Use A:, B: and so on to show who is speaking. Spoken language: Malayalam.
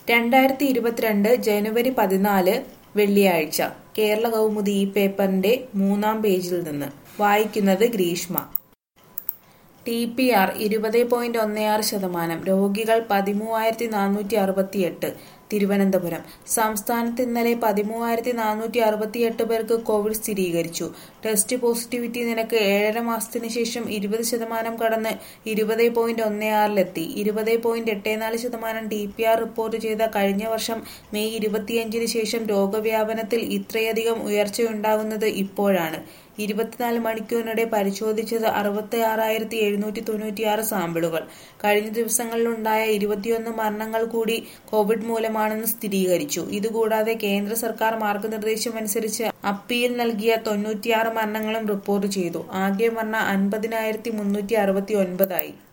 A: രണ്ടായിരത്തി ഇരുപത്തിരണ്ട് ജനുവരി പതിനാല് വെള്ളിയാഴ്ച കേരള കൗമുദി ഈ പേപ്പറിന്റെ മൂന്നാം പേജിൽ നിന്ന് വായിക്കുന്നത് ഗ്രീഷ്മ ടി പി ആർ ഇരുപത് പോയിന്റ് ഒന്ന് ആറ് ശതമാനം രോഗികൾ പതിമൂവായിരത്തി നാനൂറ്റി അറുപത്തിയെട്ട് തിരുവനന്തപുരം സംസ്ഥാനത്ത് ഇന്നലെ പതിമൂവായിരത്തി നാനൂറ്റി അറുപത്തിയെട്ട് പേർക്ക് കോവിഡ് സ്ഥിരീകരിച്ചു ടെസ്റ്റ് പോസിറ്റിവിറ്റി നിരക്ക് ഏഴര മാസത്തിന് ശേഷം ഇരുപത് ശതമാനം കടന്ന് ഇരുപത് പോയിന്റ് ഒന്ന് ആറിലെത്തി ഇരുപത് പോയിന്റ് എട്ട് നാല് ശതമാനം ടി പി ആർ റിപ്പോർട്ട് ചെയ്ത കഴിഞ്ഞ വർഷം മെയ് ഇരുപത്തിയഞ്ചിന് ശേഷം രോഗവ്യാപനത്തിൽ ഇത്രയധികം ഉയർച്ചയുണ്ടാകുന്നത് ഇപ്പോഴാണ് ഇരുപത്തിനാല് മണിക്കൂറിനിടെ പരിശോധിച്ചത് അറുപത്തി ആറായിരത്തി എഴുന്നൂറ്റി തൊണ്ണൂറ്റിയാറ് സാമ്പിളുകൾ കഴിഞ്ഞ ദിവസങ്ങളിലുണ്ടായ ഇരുപത്തിയൊന്ന് മരണങ്ങൾ കൂടി കോവിഡ് മൂലമാണെന്ന് സ്ഥിരീകരിച്ചു ഇതുകൂടാതെ കേന്ദ്ര സർക്കാർ മാർഗനിർദ്ദേശമനുസരിച്ച് അപ്പീൽ നൽകിയ തൊണ്ണൂറ്റിയാറ് മരണങ്ങളും റിപ്പോർട്ട് ചെയ്തു ആകെ മരണം അൻപതിനായിരത്തി മുന്നൂറ്റി അറുപത്തി ഒൻപതായി